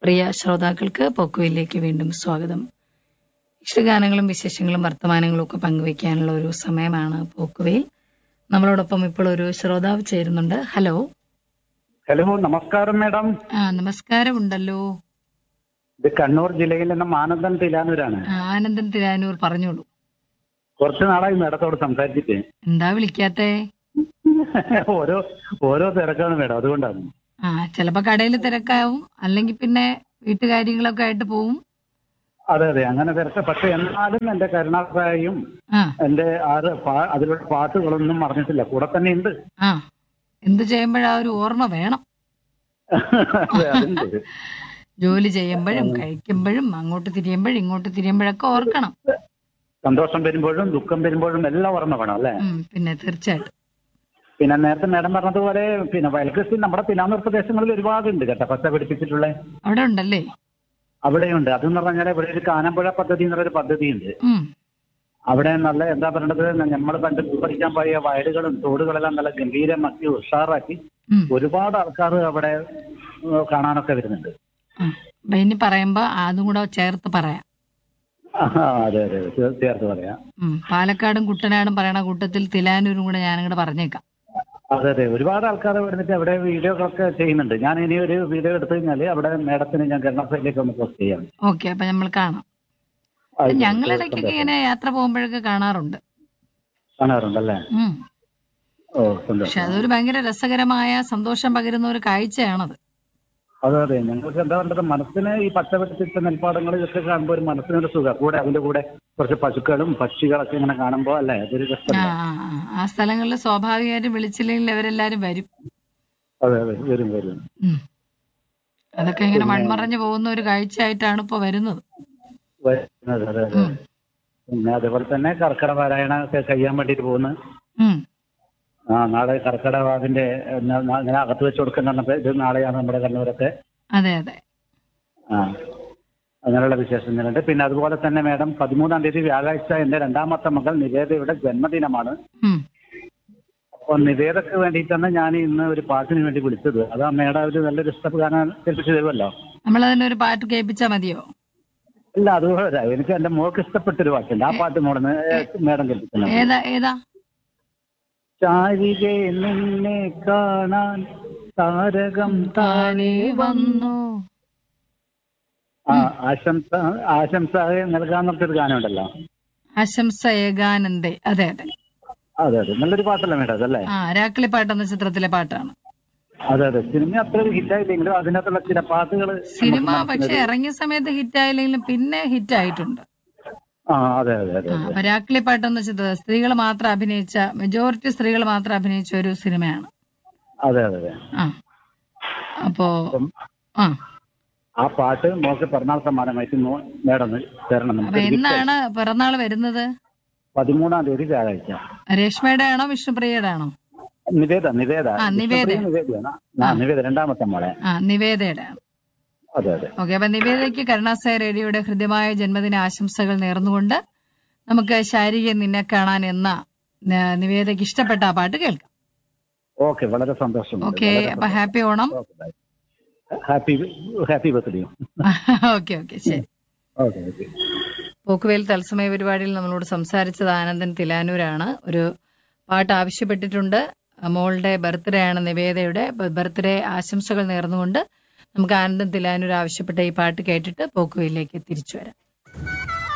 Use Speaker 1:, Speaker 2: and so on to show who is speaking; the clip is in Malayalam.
Speaker 1: പ്രിയ ശ്രോതാക്കൾക്ക് പോക്കുവയിലേക്ക് വീണ്ടും സ്വാഗതം ഇഷ്ടഗാനങ്ങളും വിശേഷങ്ങളും വർത്തമാനങ്ങളും ഒക്കെ പങ്കുവയ്ക്കാനുള്ള ഒരു സമയമാണ് പോക്കുവയിൽ നമ്മളോടൊപ്പം ഇപ്പോൾ ഒരു ശ്രോതാവ് ചേരുന്നുണ്ട് ഹലോ
Speaker 2: ഹലോ നമസ്കാരം മേഡം
Speaker 1: ആ നമസ്കാരം ഉണ്ടല്ലോ
Speaker 2: ഇത് കണ്ണൂർ ജില്ലയിൽ നിന്ന് മാനന്ദൻ തിലാനൂരാണ്
Speaker 1: ആ, ആനന്ദൻ തിരാനൂർ പറഞ്ഞോളൂ
Speaker 2: കുറച്ച് നാളായി മേഡത്തോട് സംസാരിച്ചിട്ട്
Speaker 1: എന്താ വിളിക്കാത്തേ
Speaker 2: ഓരോ ഓരോ തിരക്കാണ് മേഡം അതുകൊണ്ടാണ്
Speaker 1: ആ ചിലപ്പോ കടയിൽ തിരക്കാവും അല്ലെങ്കിൽ പിന്നെ വീട്ടുകാര്യങ്ങളൊക്കെ ആയിട്ട് പോവും
Speaker 2: അതെ അതെ അങ്ങനെ തിരക്ക് പക്ഷെ എന്നാലും എന്റെ കരുണാസായും
Speaker 1: ആ
Speaker 2: എന്റെ ആറ് പാ- അതിലുള്ള പാട്ടുകളൊന്നും പറഞ്ഞിട്ടില്ല കൂടെ തന്നെ ഉണ്ട്
Speaker 1: ആ എന്ത് ചെയ്യുമ്പോഴാ ഒരു ഓർമ്മ വേണം
Speaker 2: അതെ, അതുണ്ട്.
Speaker 1: ജോലി ചെയ്യുമ്പോഴും കഴിക്കുമ്പോഴും അങ്ങോട്ട് തിരിയുമ്പോഴും ഇങ്ങോട്ട് തിരിയുമ്പോഴൊക്കെ ഓർക്കണം
Speaker 2: സന്തോഷം വരുമ്പോഴും ദുഃഖം വരുമ്പോഴും എല്ലാം ഓർമ്മ വേണം അല്ലേ
Speaker 1: ഉം, പിന്നെ തീർച്ചയായിട്ടും
Speaker 2: പിന്നെ നേരത്തെ മേഡം പറഞ്ഞതുപോലെ പിന്നെ വയൽകൃഷി നമ്മുടെ തിലാനൂർ പ്രദേശങ്ങളിൽ ഒരുപാടുണ്ട് കേട്ടോ പച്ച പിടിപ്പിച്ചിട്ടുള്ള
Speaker 1: അവിടെ ഉണ്ടല്ലേ
Speaker 2: അവിടെയുണ്ട് അതെന്ന് പറഞ്ഞാൽ ഇവിടെ ഒരു കാനമ്പുഴ പദ്ധതി എന്നൊരു പദ്ധതിയുണ്ട്
Speaker 1: ഉം
Speaker 2: അവിടെ നല്ല എന്താ പറയണത് നമ്മൾ പണ്ട് പഠിക്കാൻ പോയ വയലുകളും തോടുകളെല്ലാം നല്ല ഗംഭീരമാക്കി ഉഷാറാക്കി
Speaker 1: ഉം
Speaker 2: ഒരുപാട് ആൾക്കാർ അവിടെ ഏഹ്, കാണാനൊക്കെ വരുന്നുണ്ട്
Speaker 1: ആ. അപ്പൊ ഇനി പറയുമ്പോ അതും കൂടെ ചേർത്ത് പറയാം
Speaker 2: ആഹാ, അതെ അതെ തീർ- തീർത്ത് പറയാം
Speaker 1: ഉം പാലക്കാടും കുട്ടനാടും പറയണ കൂട്ടത്തിൽ തിലാനൂരും കൂടെ ഞാനിങ്ങോട്ട് പറഞ്ഞേക്കാം
Speaker 2: അതെ അതെ ഒരുപാട് ആൾക്കാർ വരുന്നിട്ട് അവിടെ വീഡിയോകളൊക്കെ ചെയ്യുന്നുണ്ട് ഞാൻ ഇനി ഒരു വീഡിയോ എടുത്തു കഴിഞ്ഞാൽ അവിടെ മേഡത്തിന് ഞാൻ കരുണാസൈഡിലേക്ക് ഒന്ന് പോസ്റ്റ് ചെയ്യാം
Speaker 1: ഓക്കെ അപ്പൊ നമ്മൾ കാണാം
Speaker 2: ആയിക്കോട്ടെ.
Speaker 1: ഞങ്ങളിടയ്ക്കൊക്കെ ഇങ്ങനെ യാത്ര പോകുമ്പോഴൊക്കെ കാണാറുണ്ട്
Speaker 2: കാണാറുണ്ടല്ലേ
Speaker 1: ഉം
Speaker 2: ഓ
Speaker 1: പക്ഷെ
Speaker 2: സന്തോഷം
Speaker 1: അതൊരു ഭയങ്കര രസകരമായ സന്തോഷം പകരുന്ന ഒരു കാഴ്ചയാണത്
Speaker 2: അതെ അതെ ഞങ്ങൾക്ക് എന്താ പറയുന്നത് മനസ്സിന് ഈ പച്ചപിടിച്ചിട്ട നെൽപ്പാടങ്ങൾ ഇതൊക്കെ കാണുമ്പോൾ ഒരു മനസ്സിനൊരു സുഖം കൂടെ അതിന്റെ കൂടെ കുറച്ച് പശുക്കളും പക്ഷികളൊക്കെ ഇങ്ങനെ കാണുമ്പോൾ അല്ലേ അതൊരു
Speaker 1: ആ
Speaker 2: രസമല്ലേ
Speaker 1: ആ, ആ. ആ സ്ഥലങ്ങളിൽ സ്വാഭാവികമായിട്ടും വിളിച്ചില്ലെങ്കിൽ അവരെല്ലാരും വരും
Speaker 2: അതെ അതെ വരും വരും
Speaker 1: ഉം. അതൊക്കെ ഇങ്ങനെ മൺമറഞ്ഞു പോകുന്ന ഒരു കാഴ്ചയായിട്ടാണ് ഇപ്പൊ വരുന്നത്
Speaker 2: വരുന്നത് അതെ അതെ
Speaker 1: ഉം.
Speaker 2: പിന്നെ അതേപോലെ തന്നെ കർക്കിടക പാരായണ ഒക്കെ കഴിയാൻ വേണ്ടിയിട്ട് പോകുന്നു
Speaker 1: ഉം.
Speaker 2: ആ നാളെ കർക്കിടക ഇങ്ങനെ അകത്ത് വെച്ച് കൊടുക്കുന്ന ഇത് നാളെയാണ് നമ്മുടെ കണ്ണൂരൊക്കെ
Speaker 1: അതെ അതെ
Speaker 2: ആ അങ്ങനെയുള്ള വിശേഷങ്ങളുണ്ട് പിന്നെ അതുപോലെ തന്നെ മേഡം പതിമൂന്നാം തീയതി വ്യാഴാഴ്ച എന്റെ രണ്ടാമത്തെ മകൾ നിവേദയുടെ ജന്മദിനമാണ്
Speaker 1: ഉം.
Speaker 2: അപ്പൊ നിവേദക്ക് വേണ്ടിയിട്ടാണ് ഞാൻ ഇന്ന് ഒരു പാട്ടിന് വേണ്ടി വിളിച്ചത് അത് ആ മേഡം ഒരു നല്ലൊരു ഇഷ്ടപ്രകാരം കേൾപ്പിച്ചു തരുമല്ലോ
Speaker 1: നമ്മളതിനൊരു പാട്ട് കേൾപ്പിച്ചാ മതിയോ
Speaker 2: ഇല്ല അതുപോലെ എനിക്ക് എന്റെ മോൾക്ക് ഇഷ്ടപ്പെട്ടൊരു പാട്ടുണ്ട് ആ പാട്ട് മോടന്ന് മേഡം കേൾപ്പിക്കുന്നത്
Speaker 1: ഏതാ ഏതാ
Speaker 2: ചാരികെ നിന്നെ കാണാൻ താരകം താനേ വന്നു ആ ആശംസ ആശംസ നൽകാൻ പറഞ്ഞൊരു ഗാനമുണ്ടല്ലോ
Speaker 1: ആശംസ ഏകാനന്ദേ അതെ അതെ
Speaker 2: അതെ അതെ നല്ലൊരു പാട്ടല്ലേ മേഡം അതല്ലേ
Speaker 1: ആ രാക്കിളി പാട്ട് എന്ന ചിത്രത്തിലെ പാട്ടാണ്
Speaker 2: അതെ അതെ സിനിമ അത്ര ഒരു ഹിറ്റായില്ലെങ്കിലും അതിനകത്തുള്ള ചില പാട്ടുകൾ
Speaker 1: സിനിമ പക്ഷെ ഇറങ്ങിയ സമയത്ത് ഹിറ്റ് ആയില്ലെങ്കിലും പിന്നെ ഹിറ്റ് ആയിട്ടുണ്ട്
Speaker 2: ആ അതെ അതെ അതെ
Speaker 1: ആ, അപ്പൊ രാക്കിളി പാട്ട് എന്ന ചിത്രം സ്ത്രീകൾ മാത്രം അഭിനയിച്ച മെജോറിറ്റി സ്ത്രീകൾ മാത്രം അഭിനയിച്ച ഒരു സിനിമയാണ്
Speaker 2: അതെ അതെ അതെ
Speaker 1: ആ അപ്പോ
Speaker 2: അപ്പം
Speaker 1: ആ
Speaker 2: ആ പാട്ട് മോൾക്ക് പിറന്നാൾ സമ്മാനമായിട്ട് മോ- മേഡം തരണം
Speaker 1: അപ്പൊ
Speaker 2: നമുക്ക്
Speaker 1: എന്നാണ് പിറന്നാൾ വരുന്നത്
Speaker 2: പതിമൂന്നാം തീയതി വ്യാഴാഴ്ച
Speaker 1: രേഷ്മയുടെ ആണോ വിഷ്ണുപ്രിയയുടെ ആണോ
Speaker 2: നിവേദ നിവേദ
Speaker 1: ആ, നിവേദ.
Speaker 2: വിഷ്ണുപ്രിയ നിവേദയാണ് ആ നിവേദ രണ്ടാമത്തെ മോളെ
Speaker 1: ആ നിവേദയുടെ ആണ്
Speaker 2: അതെ അതെ
Speaker 1: ഓക്കെ അപ്പൊ നിവേദയ്ക്ക് കരുണാസായ റേഡിയോയുടെ ഹൃദ്യമായ ജന്മദിന ആശംസകൾ നേർന്നുകൊണ്ട് നമുക്ക് ശാരീരിക നിന്നെ കാണാൻ എന്ന ന- നിവേദയ്ക്ക് ഇഷ്ടപ്പെട്ട ആ പാട്ട് കേൾക്കാം
Speaker 2: ഓക്കെ വളരെ സന്തോഷം
Speaker 1: ഓക്കെ അപ്പൊ happy Onam
Speaker 2: happy happy birthday
Speaker 1: okay okay ശരി
Speaker 2: ഓക്കെ ഓക്കെ
Speaker 1: പോക്കുവേൽ തത്സമയ പരിപാടിയിൽ നമ്മളോട് സംസാരിച്ചത് ആനന്ദൻ തിലാനൂരാണ് ഒരു പാട്ട് ആവശ്യപ്പെട്ടിട്ടുണ്ട് മോളുടെ ബർത്ത്ഡേ ആണ് നിവേദയുടെ ബർത്ത്ഡേ ആശംസകൾ നേർന്നുകൊണ്ട് നമുക്ക് ആനന്ദൻ തിലാനൂർ ആവശ്യപ്പെട്ട ഈ പാട്ട് കേട്ടിട്ട് പോക്കുവേലിലേക്ക് തിരിച്ചു വരാം